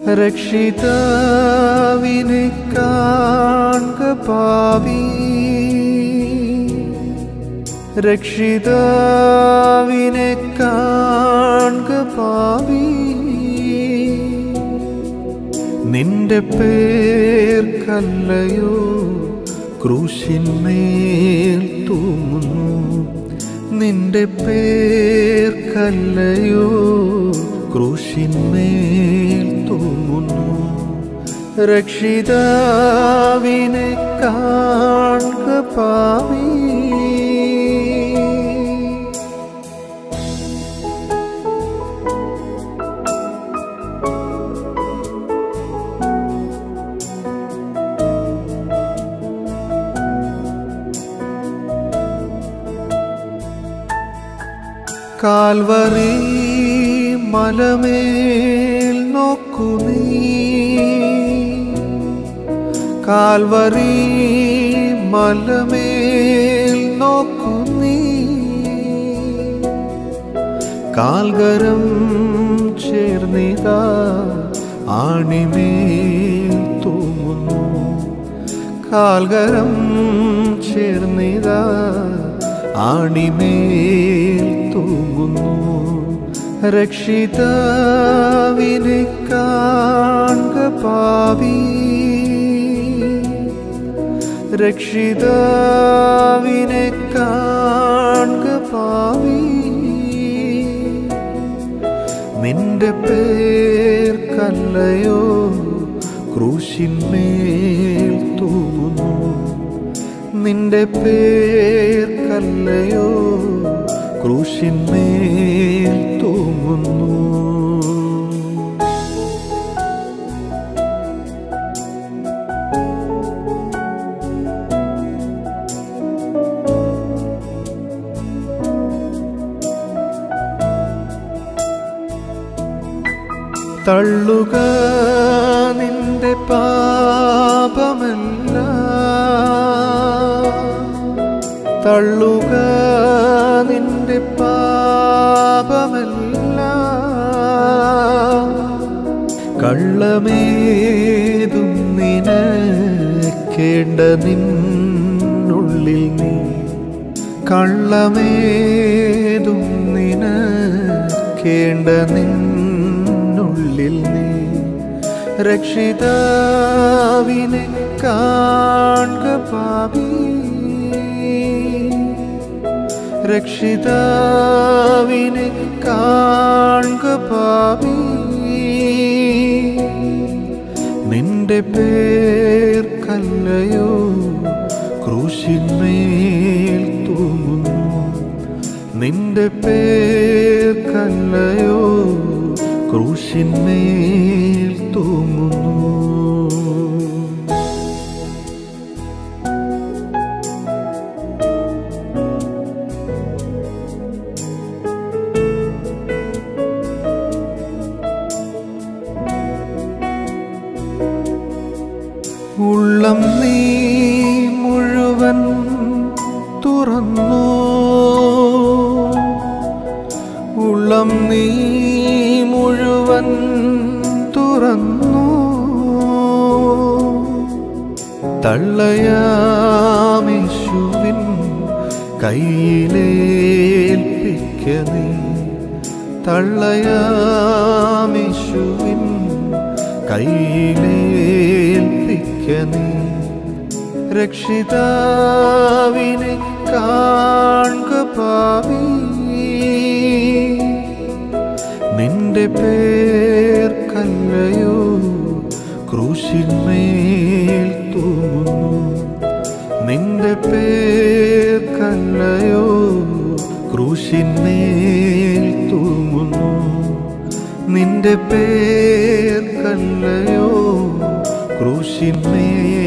രക്ഷിതാവിനെ കാൺക പാപി രക്ഷിതാവിനെ കാൺക പാപി നിന്റെ പേർക്കല്ലയോ ക്രൂശിന്മേൽ തൂങ്ങുന്നു നിന്റെ പേർക്കല്ലയോ ക്രൂശിന്മേൽ തൂങ്ങുന്നു രക്ഷിതാവിനെ കാൺക പാവി കാൽവറി മലമേൽ നോക്കു നീ കാൽവറി മലമേൽ നോക്കു നീ കാൽകരം ചേർന്നിതാ ആണിമേൽ തൂങ്ങുന്നു കാൽകരം ചേർന്നിതാ ആണിമേൽ തൂങ്ങുന്നു രക്ഷിതാവിനെ കാൺക പാവി രക്ഷിതാവിനെ കാൺക പാവി നിന്റെ പേർക്കല്ലയോ ക്രൂശിന്മേൽ തൂങ്ങുന്നു നിന്റെ പേർക്കല്ലയോ ക്രൂശിന്മേൽ തൂങ്ങുന്നു തള്ളുക നിന്റെ പാപമല്ല തള്ളുക നിന്റെ പാപമല്ല കള്ളമേതും നിനക്കേണ്ട നിന്നുള്ളിൽ നീ കള്ളമേതും നിനക്കേണ്ട നിന്നുള്ളിൽ നീ രക്ഷിതാവിനെ കാൺക പാപി രക്ഷിതാവിനെ കാൺക പാപി നിന്റെ പേർക്കല്ലയോ ക്രൂശിന്മേൽ തൂങ്ങുന്നു നിന്റെ പേർക്കല്ലയോ ക്രൂശിന്മേൽ തൂങ്ങുന്നു ഉള്ളം നീ മുഴുവൻ തുറന്നു ഉള്ളം നീ മുഴുവൻ തുറന്നു തള്ളയാമേശുവിൻ കയ്യിലേൽപ്പിക്ക നീ തള്ളയാമേശുവിൻ കയ്യിലേൽപ്പിക്ക നീ രക്ഷിതാവിനെ കാൺക പാവി നിന്റെ പേർക്കല്ലയോ ക്രൂശിന്മേൽ തൂങ്ങുന്നു നിന്റെ പേർക്കല്ലയോ ക്രൂശിന്മേൽ തൂങ്ങുന്നു നിന്റെ പേർക്കല്ലയോ ക്രൂശിന്മേൽ